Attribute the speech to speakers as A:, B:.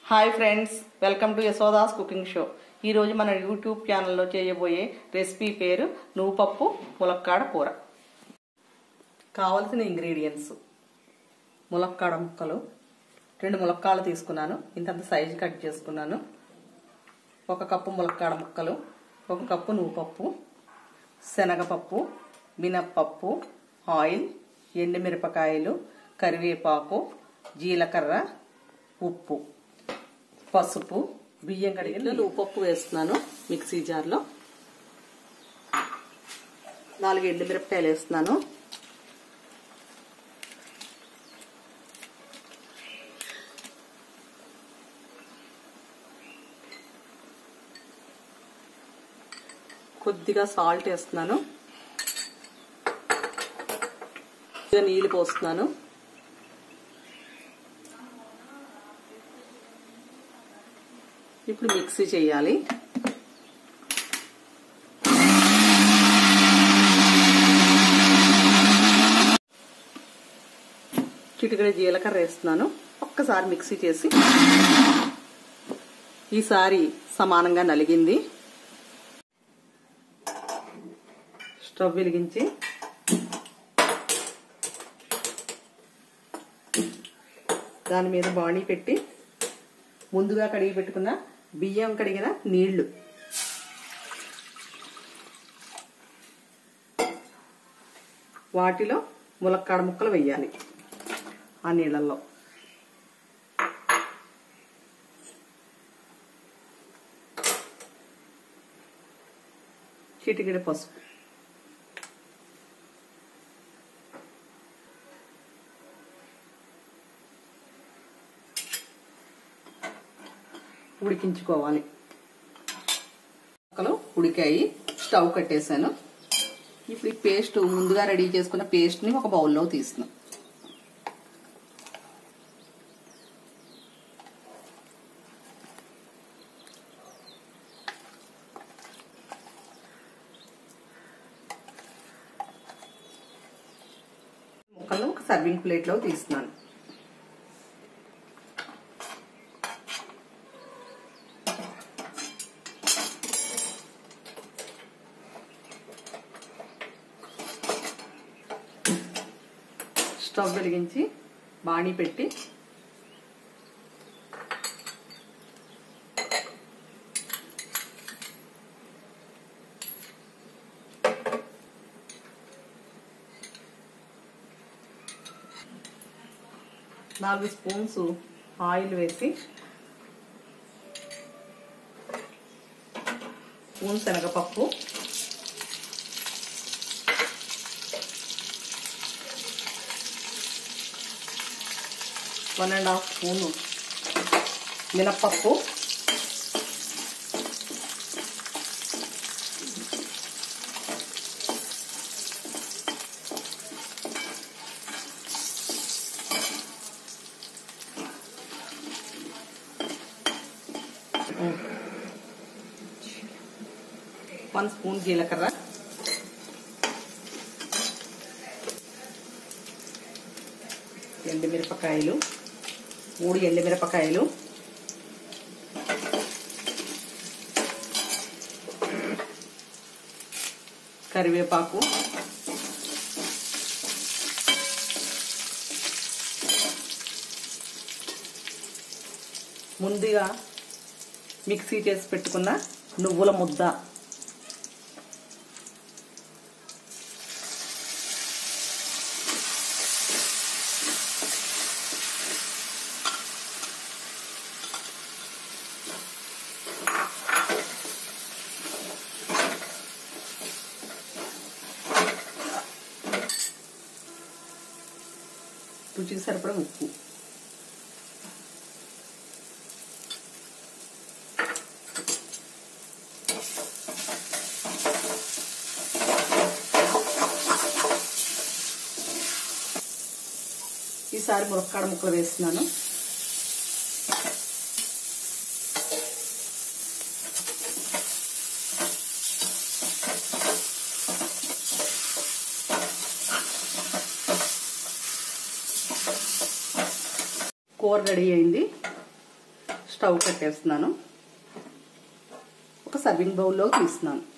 A: hi friends welcome to Yashoda's cooking show ఈరోజు మన YouTube ఛానల్లో చేయబోయే రెసిపీ పేరు నువ్వుపప్పు ములక్కాడ కూర కావలసిన ఇంగ్రీడియంట్స్ ములక్కాడ ముక్కలు రెండు ములక్కాడలు తీసుకున్నాను ఇంతంత సైజు కట్ చేసుకున్నాను ఒక కప్పు ములక్కాడ ముక్కలు ఒక కప్పు నువ్వుపప్పు శనగపప్పు మినప్పప్పు ఆయిల్ ఎండుమిరపకాయలు కరివేపాకు జీలకర్ర ఉప్పు పసుపు బియ్యం కడిగిన ఉప్పు వేస్తున్నాను మిక్సీ జార్లో నాలుగు ఎండుమిరపకాయలు వేస్తున్నాను కొద్దిగా సాల్ట్ వేస్తున్నాను కొద్దిగా నీళ్ళు పోస్తున్నాను ఇప్పుడు మిక్సీ చేయాలి చిటికడ జీలకర్ర వేస్తున్నాను ఒక్కసారి మిక్సీ చేసి ఈసారి సమానంగా నలిగింది స్టవ్ వెలిగించి దాని మీద బాణీ పెట్టి ముందుగా కడిగి పెట్టుకున్న బియ్యం కడిగిన నీళ్లు వాటిలో ములక్కాడ ముక్కలు వెయ్యాలి ఆ నీళ్ళల్లో చిటికిడి పసుపు ఉడికించుకోవాలి ముక్కలు ఉడికాయి స్టవ్ కట్టేశాను ఇప్పుడు ఈ పేస్ట్ ముందుగా రెడీ చేసుకున్న పేస్ట్ని ఒక బౌల్లో తీస్తున్నాం ముక్కలను ఒక సర్వింగ్ ప్లేట్లో తీస్తున్నాను స్టవ్ వెలిగించి బాణీ పెట్టి నాలుగు స్పూన్స్ ఆయిల్ వేసి స్పూన్ శనగపప్పు వన్ అండ్ హాఫ్ స్పూను మినప్పప్పు వన్ స్పూన్ జీలకర్ర ఎండుమిరపకాయలు మూడు ఎండుమిరపకాయలు కరివేపాకు ముందుగా మిక్సీ చేసి పెట్టుకున్న నువ్వుల ముద్ద రుచికి సరిపడ ఉప్పు ఈసారి మురక్కాడ ముక్కలు వేస్తున్నాను కూర రెడీ అయింది స్టవ్ కట్టేస్తున్నాను ఒక సర్వింగ్ బౌల్లో తీస్తున్నాను